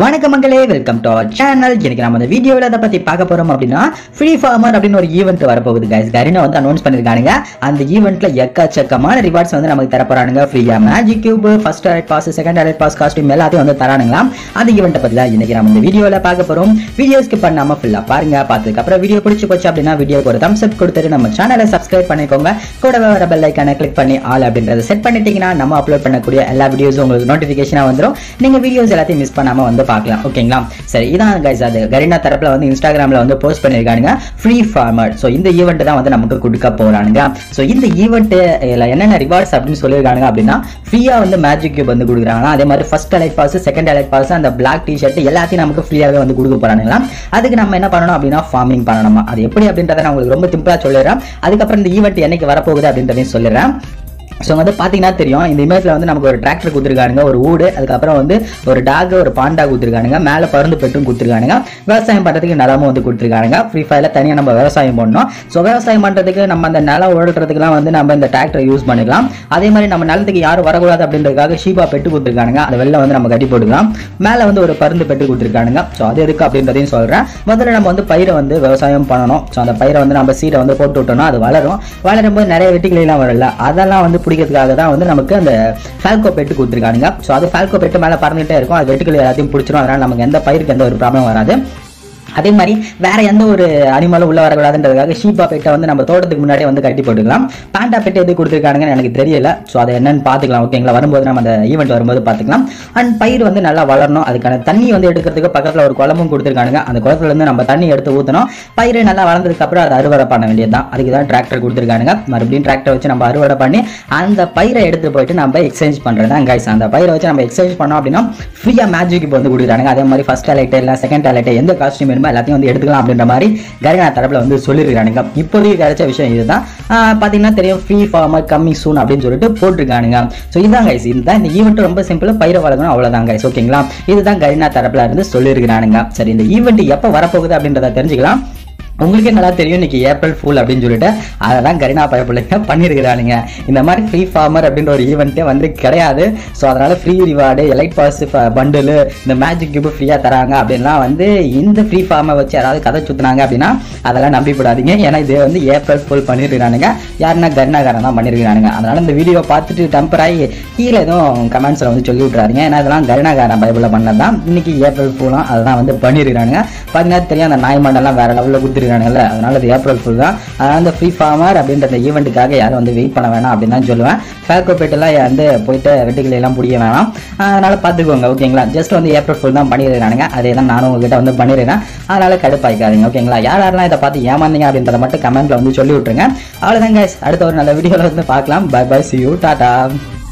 வணக்கம் மக்களே welcome to our channel இன்னைக்கு நம்ம இந்த வீடியோவில் எதை பத்தி பார்க்க போறோம் அப்படின்னா ஃப்ரீ ஃபார்மர் அப்படின்னு ஒரு ஈவெண்ட் வரப்போகுது கைஸ் கரினா வந்து அனௌன்ஸ் பண்ணிருக்கானுங்க அந்த ஈவெண்ட்ல எக்கச்சக்கமான ரிவார்ட்ஸ் வந்து நமக்கு தர போறானுங்க ஃப்ரீயா magic cube first elite pass second elite pass costume எல்லாத்தையும் வந்து தரானுங்களாம் அந்த ஈவெண்ட்டை பத்தி தான் இன்னைக்கு நம்ம இந்த வீடியோவில் பார்க்க போறோம் வீடியோ ஸ்கிப் பண்ணாம ஃபுல்லா பாருங்க பார்த்ததுக்கு அப்புறம் வீடியோ பிடிச்சி போச்சு அப்படின்னா வீடியோக்கு ஒரு தம்ஸ் அப் கொடுத்துட்டு நம்ம சேனலை சப்ஸ்கிரைப் பண்ணிக்கோங்க கூடவே வர பெல் ஐக்கானை கிளிக் பண்ணி ஆல் அப்படின்றத செட் பண்ணிட்டீங்கன்னா நம்ம அப்லோட் பண்ணக்கூடிய எல்லா வீடியோஸும் உங்களுக்கு நோட்டிஃபிகேஷனாக வந்துடும் நீங்க வீடியோஸ் எல்லாத்தையும் மிஸ் பண்ணாம வந்து பார்க்கலாம் ஓகேங்களா சரி இதான் கைஸ் அது கரீனா தரப்புல வந்து இன்ஸ்டாகிராம்ல வந்து போஸ்ட் பண்ணியிருக்கானுங்க ஃப்ரீ ஃபார்மர் ஸோ இந்த ஈவெண்ட் தான் வந்து நமக்கு கொடுக்க போறானுங்க ஸோ இந்த ஈவெண்ட் என்னென்ன ரிவார்ட்ஸ் அப்படின்னு சொல்லியிருக்கானுங்க அப்படின்னா ஃப்ரீயா வந்து மேஜிக் கியூப் வந்து கொடுக்குறாங்க அதே மாதிரி first elite pass second elite pass அந்த பிளாக் டி ஷர்ட் எல்லாத்தையும் நமக்கு ஃப்ரீயாகவே வந்து கொடுக்க போறானுங்களா அதுக்கு நம்ம என்ன பண்ணணும் அப்படின்னா ஃபார்மிங் பண்ணணுமா அது எப்படி அப்படின்றத நான் உங்களுக்கு ரொம்ப சிம்பிளா சொல்லிடுறேன் அதுக்கப்புறம் இந்த ஈவெண்ட் என்னைக்கு வரப்போகுது அப்படின்றதையும் சொல்லிடுறேன் ஸோ வந்து பார்த்தீங்கன்னா தெரியும் இந்த இமேஜில் வந்து நமக்கு ஒரு டிராக்டர் கொடுத்துருக்கானுங்க ஒரு ஊடு அதுக்கப்புறம் வந்து ஒரு டாக் ஒரு பாண்டா கொடுத்துருக்கானுங்க மேலே பருந்து பெட்டும் கொடுத்துருக்கானுங்க விவசாயம் பண்ணுறதுக்கு நிலமும் வந்து கொடுத்துருக்கானுங்க ஃப்ரீ ஃபயரில் தனியாக நம்ம விவசாயம் பண்ணோம் ஸோ விவசாயம் பண்ணுறதுக்கு நம்ம அந்த நிலம் ஓடுறதுக்குலாம் வந்து நம்ம இந்த டிராக்டர் யூஸ் பண்ணிக்கலாம் அதே மாதிரி நம்ம நிலத்துக்கு யாரும் வரக்கூடாது அப்படின்றதுக்காக ஷீபா பெட்டு கொடுத்துருக்கானுங்க அதை வெளில வந்து நம்ம கட்டி போட்டுக்கலாம் மேலே வந்து ஒரு பருந்து பெட்டு கொடுத்துருக்கானுங்க ஸோ அது எதுக்கு அப்படின்றதையும் சொல்கிறேன் முதல்ல நம்ம வந்து பயிரை வந்து விவசாயம் பண்ணணும் ஸோ அந்த பயிரை வந்து நம்ம சீடை வந்து போட்டு விட்டோம்னா அது வளரும் வளரும் போது நிறைய வெட்டிக்கிளையெல்லாம் வரல அதெல்லாம் வந்து பிடிக்கிறதுக்காக தான் வந்து நமக்கு அந்த ஃபால்கோ பெட்டு கொடுத்துருக்கானுங்க ஸோ அது ஃபால்கோ பெட்டு மேலே பறந்துகிட்டே இருக்கும் அது வெட்டுக்கிளை எல்லாத்தையும் பிடிச்சிரும் அதனால் நமக்கு எந்த பயிருக்கு எந்த ஒரு ப்ராப்ளம் வராது அதே மாதிரி வேற எந்த ஒரு அனிமலும் உள்ள வரக்கூடாதுன்றதுக்காக ஷீப்பா பெட்டை வந்து நம்ம தோட்டத்துக்கு முன்னாடியே வந்து கட்டி போட்டுக்கலாம் பாண்டா பெட்டை எது கொடுத்துருக்கானுங்கன்னு எனக்கு தெரியல ஸோ அதை என்னன்னு பார்த்துக்கலாம் ஓகேங்களா வரும்போது நம்ம அந்த ஈவெண்ட் வரும்போது பார்த்துக்கலாம் அண்ட் பயிர் வந்து நல்லா வளரணும் அதுக்கான தண்ணி வந்து எடுக்கிறதுக்கு பக்கத்தில் ஒரு குளமும் கொடுத்துருக்கானுங்க அந்த குளத்துல இருந்து நம்ம தண்ணி எடுத்து ஊற்றணும் பயிர் நல்லா வளர்ந்ததுக்கு அப்புறம் அதை அறுவடை பண்ண வேண்டியது தான் அதுக்கு தான் டிராக்டர் கொடுத்துருக்கானுங்க மறுபடியும் டிராக்டர் வச்சு நம்ம அறுவடை பண்ணி அந்த பயிரை எடுத்து போயிட்டு நம்ம எக்ஸ்சேஞ்ச் பண்ணுறது தான் கைஸ் அந்த பயிரை வச்சு நம்ம எக்ஸ்சேஞ்ச் பண்ணோம் அப்படின்னா ஃப்ரீயாக மேஜிக் இப்போ வந்து கொடுக்குறாங்க அதே மாதிரி ஃபர்ஸ்ட் அலைட் இல்லை செகண்ட் அலைட் எந்த காஸ்டியூம் வேணுமோ எல்லாத்தையும் வந்து எடுத்துக்கலாம் அப்படின்ற மாதிரி கரினா தரப்புல வந்து சொல்லியிருக்கானுங்க இப்போதைக்கு கிடைச்ச விஷயம் இதுதான் ஆஹ் பார்த்தீங்கன்னா தெரியும் ஃப்ரீ ஃபார்மர் கம்மி சூன் அப்படின்னு சொல்லிட்டு போட்டிருக்கானுங்க ஸோ இதுதான் கைஸ் இதுதான் இந்த ஈவெண்ட் ரொம்ப சிம்பிளாக பயிரை வளர்க்கணும் அவ்வளோதான் கைஸ் ஓகேங்களா இதுதான் கரினா தரப்புல இருந்து சொல்லியிருக்கிறானுங்க சரி இந்த ஈவெண்ட் எப்போ வரப்போகுது அப்படின்றத தெரிஞ்சுக்கலாம் உங்களுக்கே நல்லா தெரியும் இன்னைக்கு ஏப்ரல் ஃபுல் அப்படின்னு சொல்லிட்டு அதெல்லாம் கரினா பயப்பிள்ளைங்க பண்ணியிருக்கிறானுங்க இந்த மாதிரி ஃப்ரீ ஃபார்மர் அப்படின்ற ஒரு ஈவெண்ட்டே வந்து கிடையாது ஸோ அதனால free reward elite pass bundle இந்த மேஜிக் கியூப் ஃப்ரீயாக தராங்க அப்படின்லாம் வந்து இந்த ஃப்ரீ ஃபார்மை வச்சு யாராவது கதை சுற்றுனாங்க அப்படின்னா அதெல்லாம் நம்பிவிடாதீங்க ஏன்னா இது வந்து ஏப்ரல் ஃபுல் பண்ணியிருக்கிறானுங்க யாருன்னா கருணாகாரன் தான் பண்ணியிருக்கிறானுங்க அதனால இந்த வீடியோ பார்த்துட்டு டெம்பர் ஆகி கீழே எதுவும் கமெண்ட்ஸில் வந்து சொல்லி விட்றாதீங்க ஏன்னா இதெல்லாம் கருணாகாரன் பைபிளில் பண்ணது தான் இன்னைக்கு ஏப்ரல் ஃபுல்லாம் அதெல்லாம் வந்து பண்ணியிருக்கிறானுங்க பார்த்தீங்கன்னா தெரியும் அந்த நாய் மண்டெல்லாம் வேற லெவலில் கொடுத்துருக்கானுங்கல்ல அதனால இது ஏப்ரல் ஃபுல் தான் அதனால இந்த ஃப்ரீ ஃபார்மர் அப்படின்ற இந்த ஈவெண்ட்டுக்காக யாரும் வந்து வெயிட் பண்ண வேணாம் அப்படின்னு தான் சொல்லுவேன் ஃபேக்கோ போயிட்டுலாம் வந்து போயிட்டு வெட்டுக்களை எல்லாம் பிடிக்க வேணாம் அதனால பார்த்துக்கோங்க ஓகேங்களா ஜஸ்ட் வந்து ஏப்ரல் ஃபுல் தான் பண்ணியிருக்கானுங்க அதே தான் நானும் உங்ககிட்ட வந்து பண்ணிடுறேன் அதனால கடுப்பாய்க்காதீங்க ஓகேங்களா யார் யாரெல்லாம் இதை பார்த்து ஏமாந்தீங்க அப்படின்றத மட்டும் கமெண்ட்ல வந்து சொல்லி விட்டுருங்க அவ்வளோதான் guys அடுத்த ஒரு நல்ல வீடியோவில் வந்து பார்க்கலாம் bye bye see you Tata